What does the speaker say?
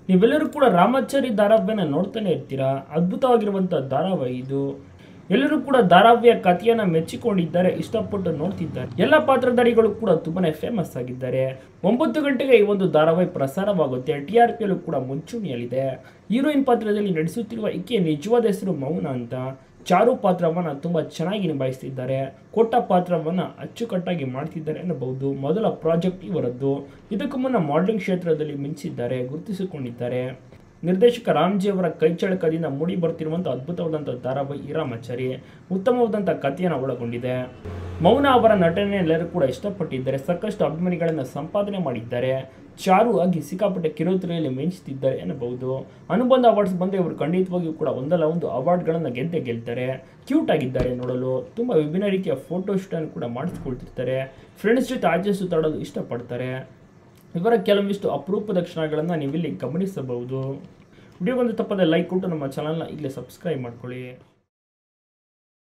ನೀವೆಲ್ಲರೂ ಕೂಡ ರಾಮಾಚಾರಿ ಧಾರಾವಾಹಿನ ನೋಡ್ತಾನೆ ಇರ್ತೀರಾ ಅದ್ಭುತವಾಗಿರುವಂಥ ಧಾರಾವಾಹಿ ಇದು ಎಲ್ಲರೂ ಕೂಡ ಧಾರಾವಾಹಿಯ ಕಥೆಯನ್ನ ಮೆಚ್ಚಿಕೊಂಡಿದ್ದಾರೆ ಇಷ್ಟಪಟ್ಟು ನೋಡ್ತಿದ್ದಾರೆ ಎಲ್ಲ ಪಾತ್ರಧಾರಿಗಳು ಕೂಡ ತುಂಬಾನೇ ಫೇಮಸ್ ಆಗಿದ್ದಾರೆ ಒಂಬತ್ತು ಗಂಟೆಗೆ ಈ ಒಂದು ಧಾರಾವಾಹಿ ಪ್ರಸಾರವಾಗುತ್ತೆ ಟಿ ಆರ್ ಪಿಯಲ್ಲೂ ಕೂಡ ಮುಂಚೂಣಿಯಲ್ಲಿದೆ ಹೀರೋಯಿನ್ ಪಾತ್ರದಲ್ಲಿ ನಡೆಸುತ್ತಿರುವ ಈಕೆಯ ನಿಜವಾದ ಹೆಸರು ಮೌನ ಅಂತ ಚಾರು ಪಾತ್ರವನ್ನ ತುಂಬಾ ಚೆನ್ನಾಗಿ ನಿಭಾಯಿಸ್ತಿದ್ದಾರೆ ಕೊಟ್ಟ ಪಾತ್ರವನ್ನ ಅಚ್ಚುಕಟ್ಟಾಗಿ ಮಾಡ್ತಿದ್ದಾರೆ ಎನ್ನಬಹುದು ಮೊದಲ ಪ್ರಾಜೆಕ್ಟ್ ಇವರದ್ದು ಇದಕ್ಕೂ ಮುನ್ನ ಮಾಡಲಿಂಗ್ ಕ್ಷೇತ್ರದಲ್ಲಿ ಮಿಂಚಿದ್ದಾರೆ ಗುರುತಿಸಿಕೊಂಡಿದ್ದಾರೆ ನಿರ್ದೇಶಕ ರಾಮ್ಜಿ ಅವರ ಕೈಚಳಕದಿಂದ ಮೂಡಿ ಬರ್ತಿರುವಂಥ ಅದ್ಭುತವಾದಂಥ ಧಾರಾವಾಹಿ ಈ ರಾಮಾಚಾರಿ ಉತ್ತಮವಾದಂಥ ಕಥೆಯನ್ನು ಒಳಗೊಂಡಿದೆ ಮೌನ ಅವರ ನಟನೆ ಎಲ್ಲರೂ ಕೂಡ ಇಷ್ಟಪಟ್ಟಿದ್ದಾರೆ ಸಾಕಷ್ಟು ಅಭಿಮಾನಿಗಳನ್ನು ಸಂಪಾದನೆ ಮಾಡಿದ್ದಾರೆ ಚಾರು ಆಗಿ ಸಿಕ್ಕಾಪಟ್ಟೆ ಕಿರುತೆರೆಯಲ್ಲಿ ಮಿಂಚುತ್ತಿದ್ದಾರೆ ಎನ್ನಬಹುದು ಅನುಬಂಧ ಅವಾರ್ಡ್ಸ್ ಬಂದರೆ ಇವರು ಖಂಡಿತವಾಗಿಯೂ ಕೂಡ ಒಂದಲ್ಲ ಒಂದು ಅವಾರ್ಡ್ಗಳನ್ನು ಗೆದ್ದೇ ಗೆಲ್ತಾರೆ ಕ್ಯೂಟ್ ಆಗಿದ್ದಾರೆ ನೋಡಲು ತುಂಬ ವಿಭಿನ್ನ ರೀತಿಯ ಫೋಟೋ ಶೂಟನ್ನು ಕೂಡ ಮಾಡಿಸ್ಕೊಳ್ತಿರ್ತಾರೆ ಫ್ರೆಂಡ್ಸ್ ಜೊತೆ ಆಚೆ ಸುತ್ತಾಡೋದು ಇಷ್ಟಪಡ್ತಾರೆ ಇವರ ಕೆಲವೊಂದಿಷ್ಟು ಅಪರೂಪದ ಕ್ಷಣಗಳನ್ನು ನೀವಿಲ್ಲಿ ಗಮನಿಸಬಹುದು ವಿಡಿಯೋ ಬಂದು ತಪ್ಪದೆ ಲೈಕ್ ಕೊಟ್ಟು ನಮ್ಮ ಚಾನಲ್ನ ಈಗಲೇ ಸಬ್ಸ್ಕ್ರೈಬ್ ಮಾಡ್ಕೊಳ್ಳಿ